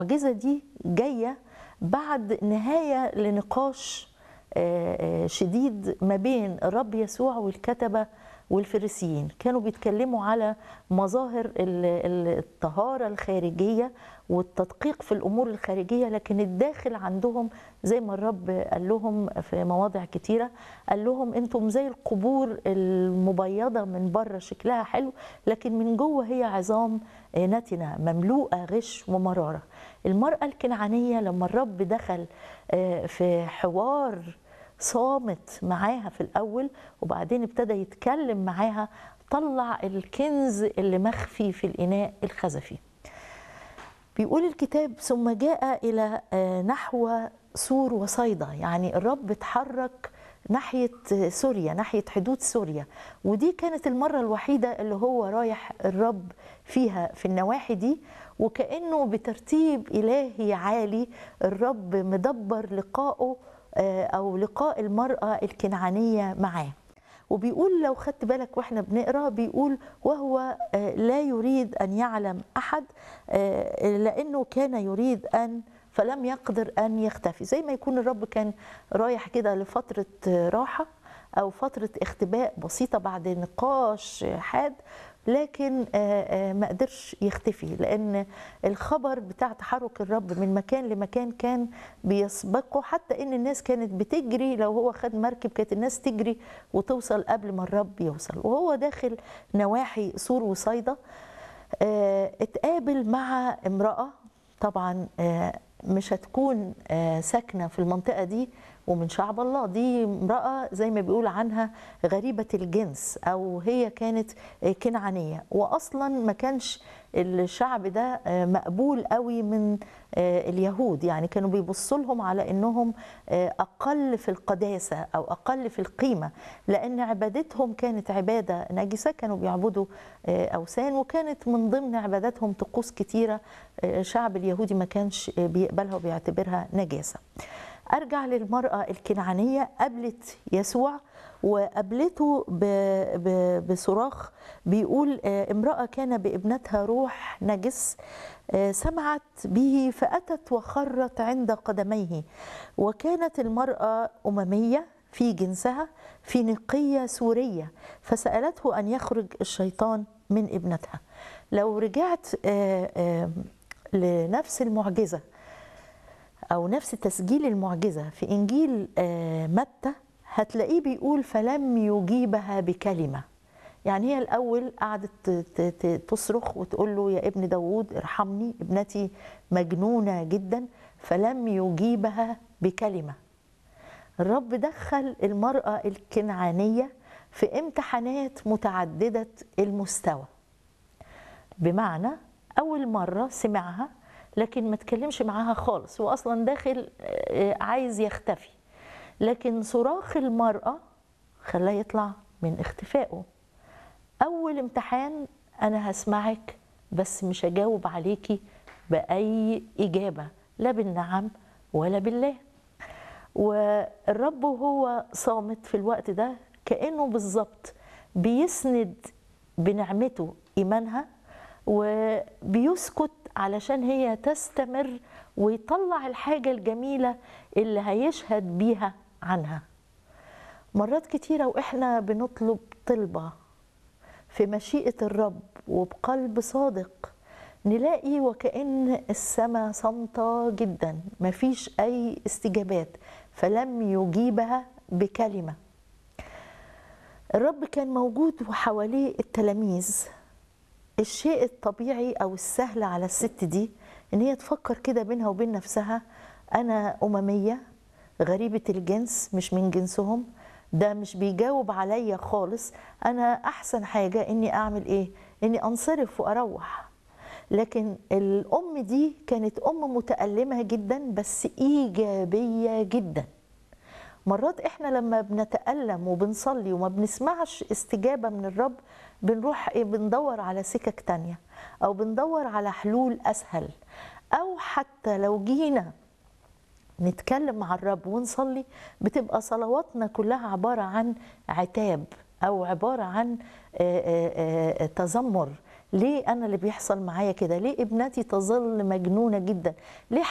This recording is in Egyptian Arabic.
المعجزة دي جاية بعد نهاية لنقاش آه، آه، شديد ما بين الرب يسوع والكتبة والفريسيين كانوا بيتكلموا على مظاهر ال- ال- الطهارة الخارجية والتدقيق في الأمور الخارجية لكن الداخل عندهم زي ما الرب قال لهم في مواضع كتيرة قال لهم انتم زي القبور المبيضة من بره شكلها حلو لكن من جوه هي عظام آه، نتنة مملوءة غش ومرارة المرأة الكنعانية لما الرب دخل آه، في حوار صامت معاها في الأول وبعدين ابتدى يتكلم معاها طلع الكنز اللي مخفي في الإناء الخزفي بيقول الكتاب ثم جاء إلى آه، نحو سور وصيدا يعني الرب اتحرك ناحية سوريا ناحية حدود سوريا ودي كانت المرة الوحيدة اللي هو رايح الرب فيها في النواحي دي وكأنه بترتيب إلهي عالي الرب مدبر لقائه آه، أو لقاء المرأة الكنعانية معاه وبيقول لو خدت بالك واحنا بنقرا بيقول وهو آه، لا يريد ان يعلم احد آه، لانه كان يريد ان فلم يقدر ان يختفي زي ما يكون الرب كان رايح كده لفتره آه، راحه او فتره اختباء بسيطه بعد نقاش حاد لكن آه، آه، ما قدرش يختفي لان الخبر بتاع تحرك الرب من مكان لمكان كان بيسبقه حتى ان الناس كانت بتجري لو هو خد مركب كانت الناس تجري وتوصل قبل ما الرب يوصل وهو داخل نواحي سور وصيدا آه، اتقابل مع امرأة طبعا آه، مش هتكون آه، ساكنة في المنطقة دي ومن شعب الله دي امرأة زي ما بيقول عنها غريبة الجنس أو هي كانت آه، كنعانية وأصلا ما كانش الشعب ده آه، مقبول قوي من آه، اليهود يعني كانوا بيبصوا لهم على انهم آه، اقل في القداسه او اقل في القيمه لان عبادتهم كانت عباده نجسه كانوا بيعبدوا آه، اوثان وكانت من ضمن عباداتهم طقوس كتيره آه، الشعب اليهودي ما كانش آه، بيقبلها وبيعتبرها نجاسه ارجع للمراه الكنعانيه قابلت يسوع وقابلته ب- ب- بصراخ بيقول آه، امراه كان بابنتها روح نجس آه، سمعت به فاتت وخرت عند قدميه وكانت المراه امميه في جنسها فينيقيه سوريه فسالته ان يخرج الشيطان من ابنتها لو رجعت آه، آه، لنفس المعجزه او نفس تسجيل المعجزه في انجيل آه، متى هتلاقيه بيقول فلم يجيبها بكلمه يعني هي الاول قعدت ت- ت- ت- تصرخ وتقول له يا ابن داوود ارحمني ابنتي مجنونه جدا فلم يجيبها بكلمه الرب دخل المراه الكنعانيه في امتحانات متعدده المستوى بمعنى اول مره سمعها لكن ما تكلمش معاها خالص هو اصلا داخل آه، عايز يختفي لكن صراخ المراه خلاه يطلع من اختفائه اول امتحان انا هسمعك بس مش هجاوب عليكي باي اجابه لا بالنعم ولا بالله والرب وهو صامت في الوقت ده كانه بالظبط بيسند بنعمته ايمانها وبيسكت علشان هي تستمر ويطلع الحاجه الجميله اللي هيشهد بيها عنها مرات كتيره واحنا بنطلب طلبه في مشيئه الرب وبقلب صادق نلاقي وكأن السماء صامتة جدا مفيش أي استجابات فلم يجيبها بكلمة الرب كان موجود وحواليه التلاميذ الشيء الطبيعي او السهل على الست دي ان هي تفكر كده بينها وبين نفسها انا امميه غريبه الجنس مش من جنسهم ده مش بيجاوب عليا خالص انا احسن حاجه اني اعمل ايه اني انصرف واروح لكن الام دي كانت ام متالمه جدا بس ايجابيه جدا مرات احنا لما بنتألم وبنصلي وما بنسمعش استجابة من الرب بنروح ايه بندور على سكك تانية او بندور على حلول اسهل او حتى لو جينا نتكلم مع الرب ونصلي بتبقى صلواتنا كلها عبارة عن عتاب او عبارة عن آه، آه، آه، تذمر ليه انا اللي بيحصل معايا كده ليه ابنتي تظل مجنونه جدا ليه